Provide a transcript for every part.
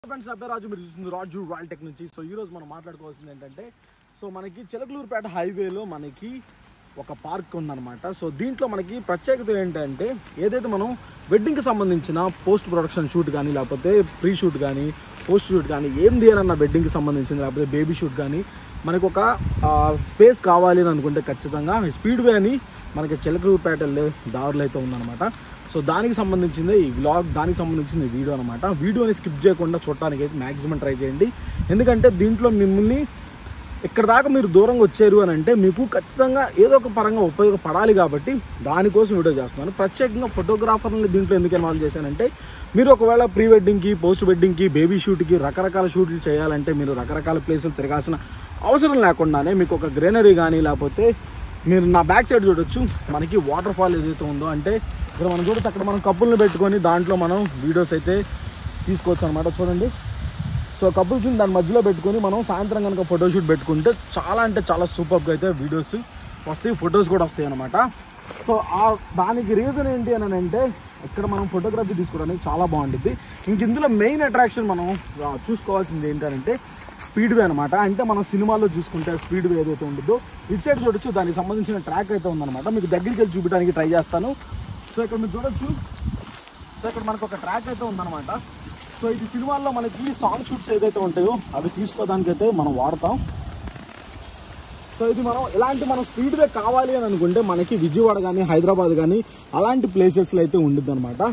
friends నా పేరు రాజు మీరు చూస్తుంది రాజు రాయల్ టెక్ నుంచి సో ఈ రోజు మనం మాట్లాడుకోవాల్సింది ఏంటంటే సో మనకి చిలకలూరుపేట హైవేలో మనకి ఒక పార్క్ ఉందన్నమాట సో దీంట్లో మనకి ప్రత్యేకత ఏంటంటే ఏదైతే మనం వెడ్డింగ్కి సంబంధించిన పోస్ట్ ప్రొడక్షన్ షూట్ కానీ లేకపోతే ప్రీ షూట్ కానీ పోస్ట్ షూట్ కానీ ఏం తీయాలన్న వెడ్డింగ్కి సంబంధించింది లేకపోతే బేబీ షూట్ కానీ మనకు ఒక స్పేస్ కావాలి అని అనుకుంటే ఖచ్చితంగా స్పీడ్ వే అని మనకి చిలకలూరుపేట వెళ్ళే దారులు అయితే ఉందన్నమాట సో దానికి సంబంధించింది ఈ వ్లాగ్ దానికి సంబంధించింది ఈ వీడియో అనమాట వీడియోని స్కిప్ చేయకుండా చూడటానికి అయితే మ్యాక్సిమం ట్రై చేయండి ఎందుకంటే దీంట్లో మిమ్మల్ని ఇక్కడ దాకా మీరు దూరంగా వచ్చారు అని అంటే మీకు ఖచ్చితంగా ఏదో ఒక పరంగా ఉపయోగపడాలి కాబట్టి దానికోసం వీడియో చేస్తున్నాను ప్రత్యేకంగా ఫోటోగ్రాఫర్ని దీంట్లో ఎందుకు ఇన్వాల్వ్ చేశానంటే మీరు ఒకవేళ ప్రీ వెడ్డింగ్కి పోస్ట్ వెడ్డింగ్కి బేబీ షూట్కి రకరకాల షూట్లు చేయాలంటే మీరు రకరకాల ప్లేసులు తిరగాల్సిన అవసరం లేకుండానే మీకు ఒక గ్రీనరీ కానీ లేకపోతే మీరు నా బ్యాక్ సైడ్ చూడొచ్చు మనకి వాటర్ ఫాల్ ఏదైతే ఉందో అంటే ఇక్కడ మనం చూడొచ్చు అక్కడ మనం కప్పుల్ని పెట్టుకొని దాంట్లో మనం వీడియోస్ అయితే తీసుకోవచ్చు అనమాట చూడండి సో కపుల్స్ని దాని మధ్యలో పెట్టుకొని మనం సాయంత్రం కనుక ఫోటోషూట్ పెట్టుకుంటే చాలా అంటే చాలా సూపర్గా అయితే వీడియోస్ వస్తాయి ఫొటోస్ కూడా వస్తాయి అనమాట సో ఆ దానికి రీజన్ ఏంటి అని అంటే ఇక్కడ మనం ఫోటోగ్రఫీ తీసుకోవడానికి చాలా బాగుంటుంది ఇంక ఇందులో మెయిన్ అట్రాక్షన్ మనం ఆ, చూసుకోవాల్సింది ఏంటంటే స్పీడ్ వే అనమాట అంటే మనం సినిమాల్లో చూసుకుంటే స్పీడ్ వే ఏదైతే ఉంటుందో ఇటు సైడ్ చూడొచ్చు దానికి సంబంధించిన ట్రాక్ అయితే ఉందన్నమాట మీకు దగ్గరికి వెళ్ళి చూపించడానికి ట్రై చేస్తాను సో ఇక్కడ మీరు చూడొచ్చు సో ఇక్కడ మనకు ఒక ట్రాక్ అయితే ఉందన్నమాట సో ఇది సినిమాల్లో మనకి సాంగ్ షూట్స్ ఏదైతే ఉంటాయో అవి తీసుకోవడానికి అయితే మనం వాడతాం సో ఇది మనం ఇలాంటి మనం స్పీడ్ వే కావాలి అని అనుకుంటే మనకి విజయవాడ కానీ హైదరాబాద్ కానీ అలాంటి ప్లేసెస్లో అయితే ఉండిద్ది అనమాట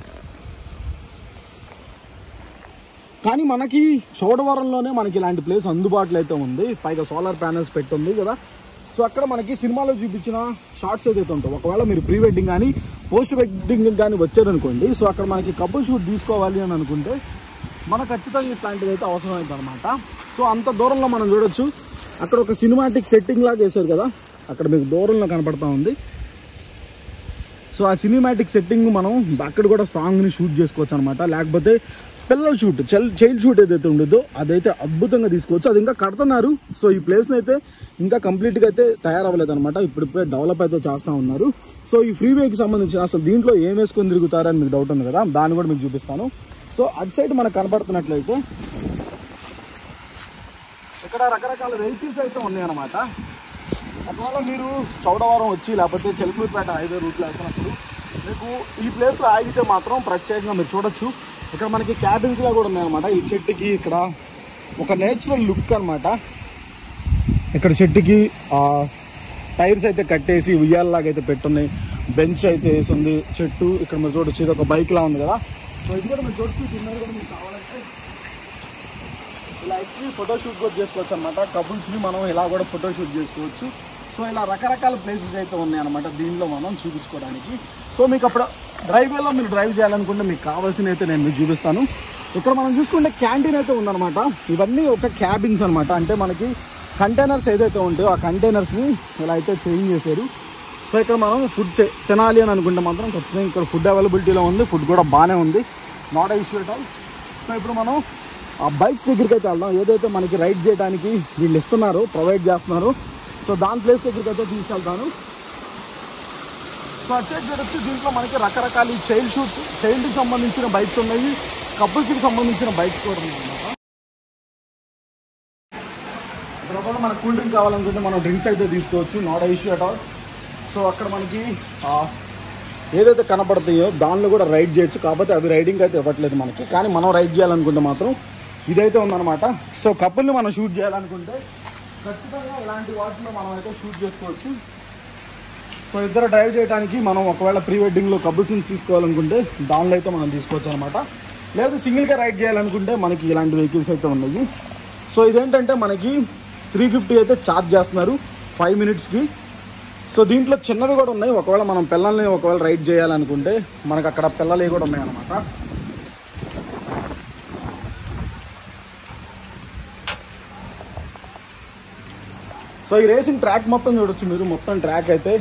కానీ మనకి చోడవరంలోనే మనకి ఇలాంటి ప్లేస్ అందుబాటులో అయితే ఉంది పైగా సోలార్ ప్యానల్స్ పెట్టుంది కదా సో అక్కడ మనకి సినిమాలో చూపించిన షార్ట్స్ ఏదైతే ఉంటాయి ఒకవేళ మీరు ప్రీ వెడ్డింగ్ కానీ పోస్ట్ వెడ్డింగ్ కానీ వచ్చారనుకోండి సో అక్కడ మనకి కపుల్ షూట్ తీసుకోవాలి అని అనుకుంటే మనకు ఖచ్చితంగా ఇట్లాంటిది అయితే అవసరం అవుతుంది అనమాట సో అంత దూరంలో మనం చూడొచ్చు అక్కడ ఒక సినిమాటిక్ సెట్టింగ్ లాగా చేశారు కదా అక్కడ మీకు దూరంలో కనపడతా ఉంది సో ఆ సినిమాటిక్ సెట్టింగ్ మనం అక్కడ కూడా సాంగ్ని షూట్ చేసుకోవచ్చు అనమాట లేకపోతే పిల్లల షూట్ చైల్డ్ షూట్ ఏదైతే ఉండదో అదైతే అద్భుతంగా తీసుకోవచ్చు అది ఇంకా కడుతున్నారు సో ఈ ప్లేస్ని అయితే ఇంకా కంప్లీట్గా అయితే తయారవ్వలేదు అనమాట ఇప్పుడు ఇప్పుడే డెవలప్ అయితే చేస్తూ ఉన్నారు సో ఈ ఫ్రీ వేకి సంబంధించిన అసలు దీంట్లో ఏం వేసుకొని తిరుగుతారని మీకు డౌట్ ఉంది కదా దాన్ని కూడా మీకు చూపిస్తాను సో అటు సైడ్ మనకు కనపడుతున్నట్లయితే ఇక్కడ రకరకాల వెహికల్స్ అయితే ఉన్నాయన్నమాట ఒకవేళ మీరు చౌడవరం వచ్చి లేకపోతే చెలుకూరుపేట హైవే రూట్లో వెళ్తున్నప్పుడు మీకు ఈ ప్లేస్లో ఆగితే మాత్రం ప్రత్యేకంగా మీరు చూడొచ్చు ఇక్కడ మనకి క్యాబిన్స్గా కూడా ఉన్నాయన్నమాట ఈ చెట్టుకి ఇక్కడ ఒక నేచురల్ లుక్ అన్నమాట ఇక్కడ చెట్టుకి టైర్స్ అయితే కట్టేసి ఉయ్యాలలాగా అయితే పెట్టున్నాయి బెంచ్ అయితే వేసి ఉంది చెట్టు ఇక్కడ మీరు చూడొచ్చు ఇది ఒక బైక్ లా ఉంది కదా సో ఇది కూడా మీరు చూడొచ్చు తిన్నారు కూడా మీకు కావాలంటే ఇలా ఎక్కి ఫోటో షూట్ కూడా చేసుకోవచ్చు అనమాట కపుల్స్ని మనం ఇలా కూడా ఫోటో షూట్ చేసుకోవచ్చు సో ఇలా రకరకాల ప్లేసెస్ అయితే ఉన్నాయి అనమాట దీనిలో మనం చూపించుకోవడానికి సో మీకు అప్పుడు డ్రైవేలో మీరు డ్రైవ్ చేయాలనుకుంటే మీకు కావాల్సిన అయితే నేను మీకు చూపిస్తాను ఇక్కడ మనం చూసుకుంటే క్యాంటీన్ అయితే ఉందన్నమాట ఇవన్నీ ఒక క్యాబిన్స్ అనమాట అంటే మనకి కంటైనర్స్ ఏదైతే ఉంటాయో ఆ కంటైనర్స్ని ఇలా అయితే చేంజ్ చేశారు సో ఇక్కడ మనం ఫుడ్ చే- తినాలి అని అనుకుంటే మాత్రం ఖచ్చితంగా ఇక్కడ ఫుడ్ అవైలబిలిటీలో ఉంది ఫుడ్ కూడా బాగానే ఉంది not issue at all so ఇప్పుడు మనం ఆ బైక్స్ దగ్గరికి అయితే వెళ్దాం ఏదైతే మనకి రైడ్ చేయడానికి వీళ్ళు ఇస్తున్నారు ప్రొవైడ్ చేస్తున్నారు సో దాని ప్లేస్ దగ్గరికి అయితే తీసుకెళ్తాను సో అటు చూడొచ్చు దీంట్లో మనకి రకరకాల చైల్డ్ షూట్స్ చైల్డ్కి సంబంధించిన బైక్స్ ఉన్నాయి కపుల్స్కి సంబంధించిన బైక్స్ కూడా ఉన్నాయి అన్నమాట ఇక్కడ కూడా మనకు కూల్ డ్రింక్ కావాలనుకుంటే మనం డ్రింక్స్ అయితే తీసుకోవచ్చు not issue at all so అక్కడ మనకి ఆ, ఏదైతే కనపడతాయో దానిలో కూడా రైడ్ చేయొచ్చు కాకపోతే అవి రైడింగ్ అయితే ఇవ్వట్లేదు మనకి కానీ మనం రైడ్ చేయాలనుకుంటే మాత్రం ఇదైతే ఉందన్నమాట సో కపుల్ని మనం షూట్ చేయాలనుకుంటే ఖచ్చితంగా ఇలాంటి వాటిలో మనం అయితే షూట్ చేసుకోవచ్చు సో ఇద్దరు డ్రైవ్ చేయడానికి మనం ఒకవేళ ప్రీ వెడ్డింగ్లో కపుల్స్ని తీసుకోవాలనుకుంటే దానిలో అయితే మనం తీసుకోవచ్చు అనమాట లేదు సింగిల్గా రైడ్ చేయాలనుకుంటే మనకి ఇలాంటి వెహికల్స్ అయితే ఉన్నాయి సో ఇదేంటంటే మనకి త్రీ ఫిఫ్టీ అయితే ఛార్జ్ చేస్తున్నారు ఫైవ్ మినిట్స్కి సో దీంట్లో చిన్నవి కూడా ఉన్నాయి ఒకవేళ మనం పిల్లల్ని ఒకవేళ రైడ్ చేయాలనుకుంటే మనకు అక్కడ పిల్లలు కూడా ఉన్నాయి అనమాట సో ఈ రేసింగ్ ట్రాక్ మొత్తం చూడొచ్చు మీరు మొత్తం ట్రాక్ అయితే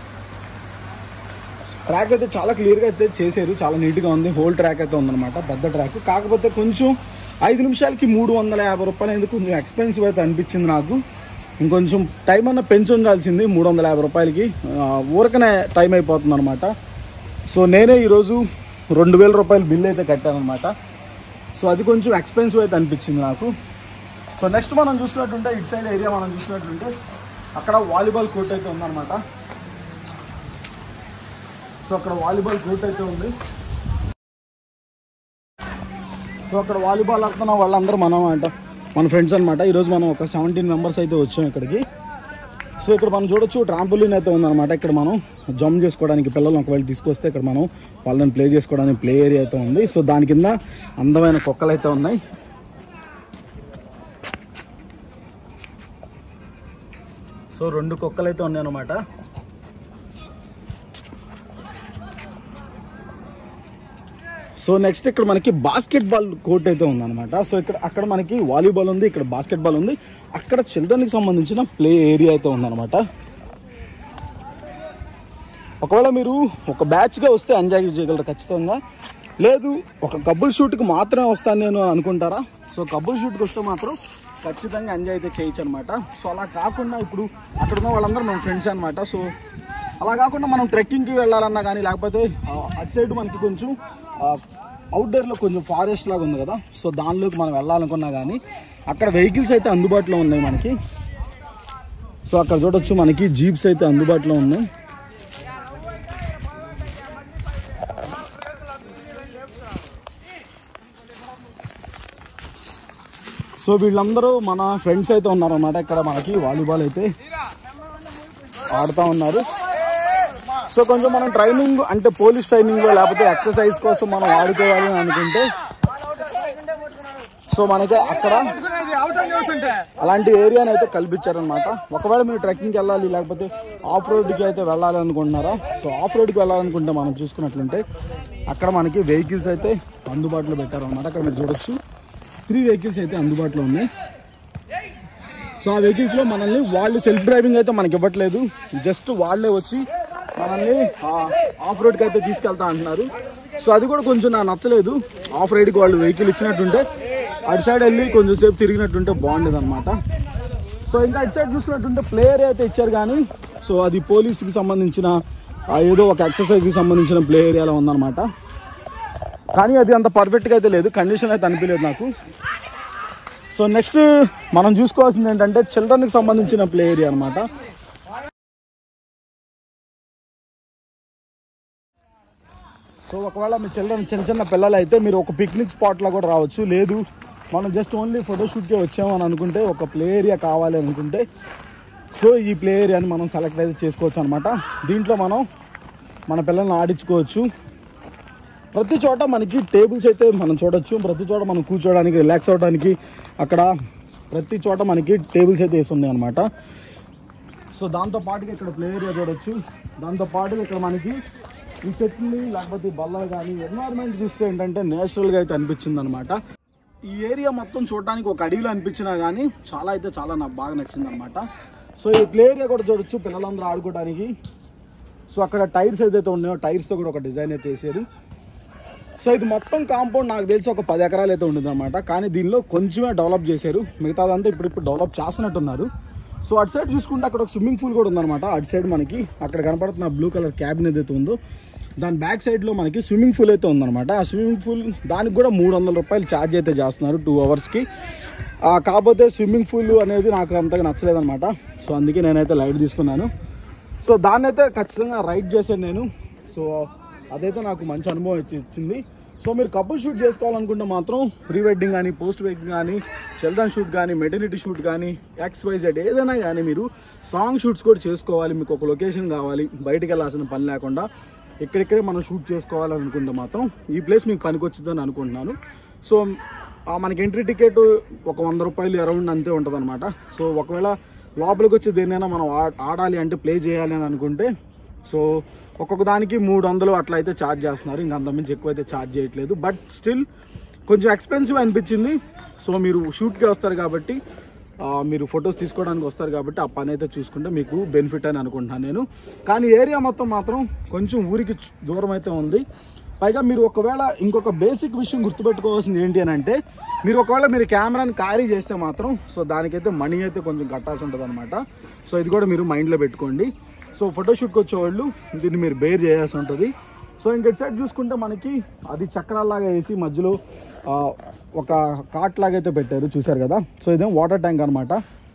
ట్రాక్ అయితే చాలా క్లియర్గా అయితే చేశారు చాలా నీట్గా ఉంది హోల్ ట్రాక్ అయితే ఉందన్నమాట పెద్ద ట్రాక్ కాకపోతే కొంచెం ఐదు నిమిషాలకి మూడు వందల యాభై రూపాయలు ఎందుకు కొంచెం ఎక్స్పెన్సివ్ అయితే అనిపించింది నాకు ఇంకొంచెం టైం అన్న పెంచి ఉండాల్సింది మూడు వందల యాభై రూపాయలకి ఆ, ఊరకనే టైం అయిపోతుంది అనమాట సో నేనే ఈరోజు రెండు వేల రూపాయలు బిల్ అయితే కట్టాను అనమాట సో అది కొంచెం ఎక్స్పెన్సివ్ అయితే అనిపించింది నాకు సో నెక్స్ట్ మనం చూసినట్టుంటే ఇటు సైడ్ ఏరియా మనం చూసినట్టుంటే అక్కడ వాలీబాల్ కోర్ట్ అయితే ఉందన్నమాట సో అక్కడ వాలీబాల్ కోర్ట్ అయితే ఉంది సో అక్కడ వాలీబాల్ ఆడుతున్న వాళ్ళందరూ మనం అంట మన ఫ్రెండ్స్ అనమాట ఈరోజు మనం ఒక సెవెంటీన్ మెంబర్స్ అయితే వచ్చాం ఇక్కడికి సో ఇక్కడ మనం చూడొచ్చు ట్రాంపోలిన్ అయితే ఉందన్నమాట ఇక్కడ మనం జంప్ చేసుకోవడానికి పిల్లలు ఒకవేళ తీసుకొస్తే ఇక్కడ మనం వాళ్ళని ప్లే చేసుకోవడానికి ప్లే ఏరియా అయితే ఉంది సో దాని కింద అందమైన కుక్కలు అయితే ఉన్నాయి సో రెండు కుక్కలు అయితే ఉన్నాయి అనమాట సో నెక్స్ట్ ఇక్కడ మనకి బాస్కెట్ బాల్ కోర్ట్ అయితే ఉందన్నమాట సో ఇక్కడ అక్కడ మనకి వాలీబాల్ ఉంది ఇక్కడ బాస్కెట్ బాల్ ఉంది అక్కడ చిల్డ్రన్కి సంబంధించిన ప్లే ఏరియా అయితే ఉందన్నమాట ఒకవేళ మీరు ఒక బ్యాచ్గా వస్తే ఎంజాయ్ చేయగలరు ఖచ్చితంగా లేదు ఒక కబుల్ షూట్కి మాత్రమే వస్తాను నేను అనుకుంటారా సో కబుల్ షూట్కి వస్తే మాత్రం ఖచ్చితంగా ఎంజాయ్ అయితే చేయొచ్చు అనమాట సో అలా కాకుండా ఇప్పుడు అక్కడ ఉన్న వాళ్ళందరూ మన ఫ్రెండ్స్ అనమాట సో అలా కాకుండా మనం ట్రెక్కింగ్కి వెళ్ళాలన్నా కానీ లేకపోతే ఆ, అటు సైడ్ మనకి కొంచెం అవుట్డోర్లో కొంచెం ఫారెస్ట్ లాగా ఉంది కదా సో దానిలోకి మనం వెళ్ళాలనుకున్నా కానీ అక్కడ వెహికల్స్ అయితే అందుబాటులో ఉన్నాయి మనకి సో అక్కడ చూడొచ్చు మనకి జీప్స్ అయితే అందుబాటులో ఉన్నాయి సో వీళ్ళందరూ మన ఫ్రెండ్స్ అయితే ఉన్నారన్నమాట ఇక్కడ మనకి వాలీబాల్ అయితే ఆడుతూ ఉన్నారు సో కొంచెం మనం ట్రైనింగ్ అంటే పోలీస్ ట్రైనింగ్ లేకపోతే ఎక్సర్సైజ్ కోసం మనం ఆడుకోవాలి అని అనుకుంటే సో మనకి అక్కడ అలాంటి ఏరియాని అయితే కల్పించారనమాట ఒకవేళ మీరు ట్రెక్కింగ్కి వెళ్ళాలి లేకపోతే ఆఫ్ రోడ్కి అయితే వెళ్ళాలి అనుకుంటున్నారా సో ఆఫ్ రోడ్కి వెళ్ళాలనుకుంటే మనం చూసుకున్నట్లుంటే అక్కడ మనకి వెహికల్స్ అయితే అందుబాటులో పెట్టారనమాట అక్కడ మీరు చూడొచ్చు త్రీ వెహికల్స్ అయితే అందుబాటులో ఉన్నాయి సో ఆ వెహికల్స్ లో మనల్ని వాళ్ళు సెల్ఫ్ డ్రైవింగ్ అయితే మనకి ఇవ్వట్లేదు జస్ట్ వాళ్ళే వచ్చి మనల్ని ఆఫ్ రోడ్కి అయితే తీసుకెళ్తా అంటున్నారు సో అది కూడా కొంచెం నాకు నచ్చలేదు ఆఫ్ రైడ్కి వాళ్ళు వెహికల్ ఇచ్చినట్టుంటే అటు సైడ్ వెళ్ళి కొంచెం సేపు తిరిగినట్టుంటే బాగుండేది అనమాట సో ఇంకా అటు సైడ్ చూసుకున్నట్టుంటే ప్లేయర్ అయితే ఇచ్చారు కానీ సో అది పోలీసుకి సంబంధించిన ఆ ఏదో ఒక ఎక్సర్సైజ్కి సంబంధించిన ప్లే ఏరియాలో ఉందన్నమాట కానీ అది అంత పర్ఫెక్ట్గా అయితే లేదు కండిషన్ అయితే అనిపించలేదు నాకు సో నెక్స్ట్ మనం చూసుకోవాల్సింది ఏంటంటే చిల్డ్రన్కి సంబంధించిన ప్లే ఏరియా అనమాట సో ఒకవేళ మీ చిల్డ్రన్ చిన్న చిన్న పిల్లలు అయితే మీరు ఒక పిక్నిక్ స్పాట్లో కూడా రావచ్చు లేదు మనం జస్ట్ ఓన్లీ ఫోటోషూట్కే వచ్చాము అని అనుకుంటే ఒక ప్లే ఏరియా కావాలి అనుకుంటే సో ఈ ప్లే ఏరియాని మనం సెలెక్ట్ అయితే చేసుకోవచ్చు అనమాట దీంట్లో మనం మన పిల్లల్ని ఆడించుకోవచ్చు ప్రతి చోట మనకి టేబుల్స్ అయితే మనం చూడొచ్చు ప్రతి చోట మనం కూర్చోవడానికి రిలాక్స్ అవ్వడానికి అక్కడ ప్రతి చోట మనకి టేబుల్స్ అయితే వేసి ఉన్నాయి అనమాట సో దాంతో పాటుగా ఇక్కడ ప్లే ఏరియా చూడొచ్చు దాంతో పాటుగా ఇక్కడ మనకి ఈ చెట్లు లేకపోతే ఈ బల్లలు కానీ ఎన్వైర్న్మెంట్ చూస్తే ఏంటంటే నేచురల్గా అయితే అనిపించింది అనమాట ఈ ఏరియా మొత్తం చూడడానికి ఒక అడవిలో అనిపించినా కానీ చాలా అయితే చాలా నాకు బాగా నచ్చింది అనమాట సో ఈ ప్లే ఏరియా కూడా చూడొచ్చు పిల్లలందరూ ఆడుకోవడానికి సో అక్కడ టైర్స్ ఏదైతే ఉన్నాయో టైర్స్తో కూడా ఒక డిజైన్ అయితే వేసారు సో ఇది మొత్తం కాంపౌండ్ నాకు తెలిసి ఒక పది ఎకరాలు అయితే ఉంటుంది అనమాట కానీ దీనిలో కొంచెమే డెవలప్ చేశారు మిగతాదంతా ఇప్పుడు ఇప్పుడు డెవలప్ చేస్తున్నట్టున్నారు సో అటు సైడ్ చూసుకుంటే అక్కడ ఒక స్విమ్మింగ్ పూల్ కూడా ఉందన్నమాట అటు సైడ్ మనకి అక్కడ కనపడుతున్న బ్లూ కలర్ క్యాబిన్ ఏదైతే ఉందో దాని బ్యాక్ సైడ్లో మనకి స్విమ్మింగ్ పూల్ అయితే ఉందన్నమాట ఆ స్విమ్మింగ్ పూల్ దానికి కూడా మూడు వందల రూపాయలు ఛార్జ్ అయితే చేస్తున్నారు టూ అవర్స్కి కాకపోతే స్విమ్మింగ్ పూల్ అనేది నాకు అంతగా నచ్చలేదన్నమాట సో అందుకే నేనైతే లైట్ తీసుకున్నాను సో దాన్ని అయితే ఖచ్చితంగా రైడ్ చేశాను నేను సో అదైతే నాకు మంచి అనుభవం ఇచ్చి ఇచ్చింది సో మీరు కపుల్ షూట్ చేసుకోవాలనుకుంటే మాత్రం ప్రీ వెడ్డింగ్ కానీ పోస్ట్ వెడ్డింగ్ కానీ చిల్డ్రన్ షూట్ కానీ మెటర్నిటీ షూట్ కానీ ఎక్స్ వైజెడ్ ఏదైనా కానీ మీరు సాంగ్ షూట్స్ కూడా చేసుకోవాలి మీకు ఒక లొకేషన్ కావాలి బయటికి వెళ్ళాల్సిన పని లేకుండా ఇక్కడిక్కడే మనం షూట్ చేసుకోవాలనుకుంటే మాత్రం ఈ ప్లేస్ మీకు పనికొచ్చిందని అనుకుంటున్నాను సో ఆ మనకి ఎంట్రీ టికెట్ ఒక వంద రూపాయలు అరౌండ్ అంతే ఉంటుంది అనమాట సో ఒకవేళ లోపలికి వచ్చి దేన్నైనా మనం ఆ- ఆడాలి అంటే ప్లే చేయాలి అని అనుకుంటే సో ఒక్కొక్క దానికి మూడు వందలు అట్లా అయితే ఛార్జ్ చేస్తున్నారు ఇంకా అంతమించి ఎక్కువ అయితే ఛార్జ్ చేయట్లేదు బట్ స్టిల్ కొంచెం ఎక్స్పెన్సివ్ అనిపించింది సో మీరు షూట్కి వస్తారు కాబట్టి ఆ, మీరు ఫొటోస్ తీసుకోవడానికి వస్తారు కాబట్టి ఆ పని అయితే చూసుకుంటే మీకు బెనిఫిట్ అని అనుకుంటున్నాను నేను కానీ ఏరియా మొత్తం మాత్రం కొంచెం ఊరికి చు- దూరం అయితే ఉంది పైగా మీరు ఒకవేళ ఇంకొక బేసిక్ విషయం గుర్తుపెట్టుకోవాల్సింది ఏంటి అని అంటే మీరు ఒకవేళ మీరు కెమెరాని క్యారీ చేస్తే మాత్రం సో దానికైతే మనీ అయితే కొంచెం కట్టాల్సి ఉంటుంది అనమాట సో ఇది కూడా మీరు మైండ్లో పెట్టుకోండి సో ఫోటోషూట్కి వచ్చేవాళ్ళు దీన్ని మీరు బేర్ చేయాల్సి ఉంటుంది సో ఇంకటి సైడ్ చూసుకుంటే మనకి అది చక్రాల్లాగా వేసి మధ్యలో ఆ, ఒక కాట్ లాగా అయితే పెట్టారు చూశారు కదా సో ఇదేం వాటర్ ట్యాంక్ అనమాట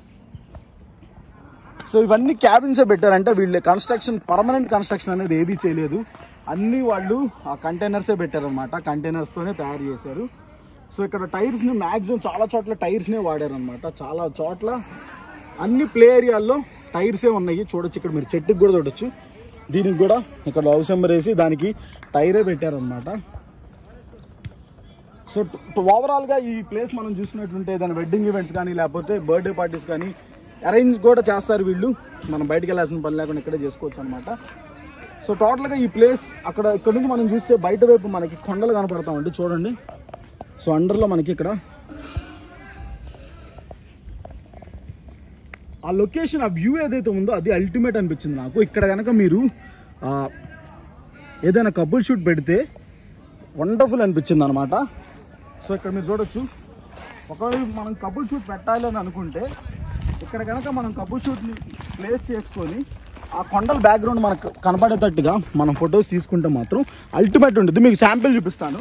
సో ఇవన్నీ క్యాబిన్సే పెట్టారంటే వీళ్ళు కన్స్ట్రక్షన్ పర్మనెంట్ కన్స్ట్రక్షన్ అనేది ఏది చేయలేదు అన్ని వాళ్ళు ఆ కంటైనర్సే పెట్టారనమాట కంటైనర్స్తోనే తయారు చేశారు సో ఇక్కడ టైర్స్ని మ్యాక్సిమం చాలా చోట్ల టైర్స్నే వాడారనమాట చాలా చోట్ల అన్ని ప్లే ఏరియాల్లో టైర్సే ఉన్నాయి చూడొచ్చు ఇక్కడ మీరు చెట్టుకి కూడా చూడొచ్చు దీనికి కూడా ఇక్కడ లవ్ సెంబర్ వేసి దానికి టైరే పెట్టారనమాట సో ఓవరాల్గా ఈ ప్లేస్ మనం చూసినట్టుంటే ఏదైనా వెడ్డింగ్ ఈవెంట్స్ కానీ లేకపోతే బర్త్డే పార్టీస్ కానీ అరేంజ్ కూడా చేస్తారు వీళ్ళు మనం బయటికి వెళ్ళాల్సిన పని లేకుండా ఇక్కడే చేసుకోవచ్చు అనమాట సో టోటల్గా ఈ ప్లేస్ అక్కడ ఇక్కడ నుంచి మనం చూస్తే బయట వైపు మనకి కొండలు కనపడతామండి చూడండి సో అండర్లో మనకి ఇక్కడ ఆ లొకేషన్ ఆ వ్యూ ఏదైతే ఉందో అది అల్టిమేట్ అనిపించింది నాకు ఇక్కడ కనుక మీరు ఆ, ఏదైనా కపుల్ షూట్ పెడితే వండర్ఫుల్ అనిపించింది అనమాట సో ఇక్కడ మీరు చూడొచ్చు ఒకవేళ మనం కపుల్ షూట్ పెట్టాలి అని అనుకుంటే ఇక్కడ కనుక మనం కపుల్ షూట్ని ప్లేస్ చేసుకొని ఆ కొండల బ్యాక్గ్రౌండ్ మనకు కనపడేటట్టుగా మనం ఫొటోస్ తీసుకుంటే మాత్రం అల్టిమేట్ ఉంటుంది మీకు శాంపిల్ చూపిస్తాను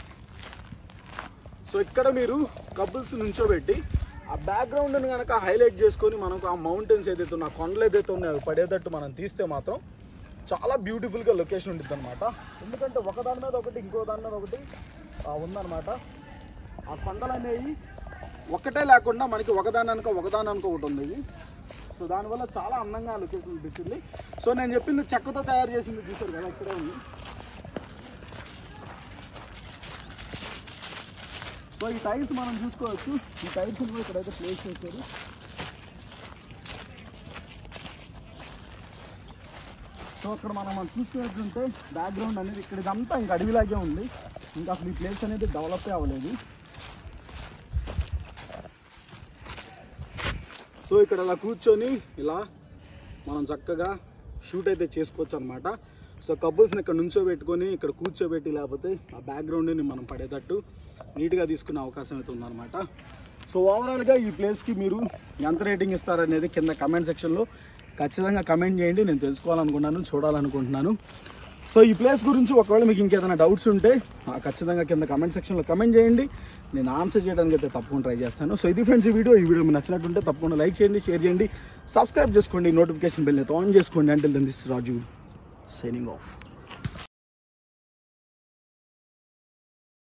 సో ఇక్కడ మీరు కపుల్స్ నుంచోబెట్టి ఆ బ్యాక్గ్రౌండ్ని కనుక హైలైట్ చేసుకొని మనకు ఆ మౌంటైన్స్ ఏదైతే ఉన్నాయో ఆ కొండలు ఏదైతే ఉన్నాయో అవి పడేటట్టు మనం తీస్తే మాత్రం చాలా బ్యూటిఫుల్గా లొకేషన్ ఉంటుంది అనమాట ఎందుకంటే ఒకదాని మీద ఒకటి ఇంకో దాని మీద ఒకటి ఆ, ఉందన్నమాట ఆ కొండలు అనేవి ఒకటే లేకుండా మనకి ఒకదాని అనుకో ఒకదాని అనుకో ఒకటి ఉంది ఇది సో దానివల్ల చాలా అందంగా లొకేషన్ అనిపించింది సో నేను చెప్పింది చెక్కతో తయారు చేసింది చూసారు కదా ఇక్కడే ఉంది సో ఈ టైర్స్ మనం చూసుకోవచ్చు ఈ టైర్స్ కూడా ఇక్కడైతే ప్లేస్ చేశారు సో అక్కడ మనం మనం చూసుకున్నట్టుంటే బ్యాక్గ్రౌండ్ అనేది ఇక్కడ ఇదంతా ఇంకా అడవిలాగే ఉంది ఇంకా అసలు ఈ ప్లేస్ అనేది డెవలప్ అవ్వలేదు సో ఇక్కడ అలా కూర్చొని ఇలా మనం చక్కగా షూట్ అయితే చేసుకోవచ్చు అనమాట సో కపుల్స్ని ఇక్కడ నుంచోబెట్టుకొని ఇక్కడ కూర్చోబెట్టి లేకపోతే ఆ బ్యాక్గ్రౌండ్ని మనం పడేటట్టు నీట్గా తీసుకునే అవకాశం అయితే ఉందన్నమాట సో ఓవరాల్గా ఈ ప్లేస్కి మీరు ఎంత రేటింగ్ ఇస్తారనేది కింద కమెంట్ సెక్షన్లో ఖచ్చితంగా కమెంట్ చేయండి నేను తెలుసుకోవాలనుకుంటున్నాను చూడాలనుకుంటున్నాను సో ఈ ప్లేస్ గురించి ఒకవేళ మీకు ఇంకేదైనా డౌట్స్ ఉంటే ఆ, ఖచ్చితంగా కింద కమెంట్ సెక్షన్లో కమెంట్ చేయండి నేను ఆన్సర్ చేయడానికి అయితే తప్పకుండా ట్రై చేస్తాను సో ఇది ఫ్రెండ్స్ ఈ వీడియో ఈ వీడియో మీకు నచ్చినట్టుంటే తప్పకుండా లైక్ చేయండి షేర్ చేయండి సబ్స్క్రైబ్ చేసుకోండి నోటిఫికేషన్ బెల్ అయితే ఆన్ చేసుకోండి అంటే then this Raju signing of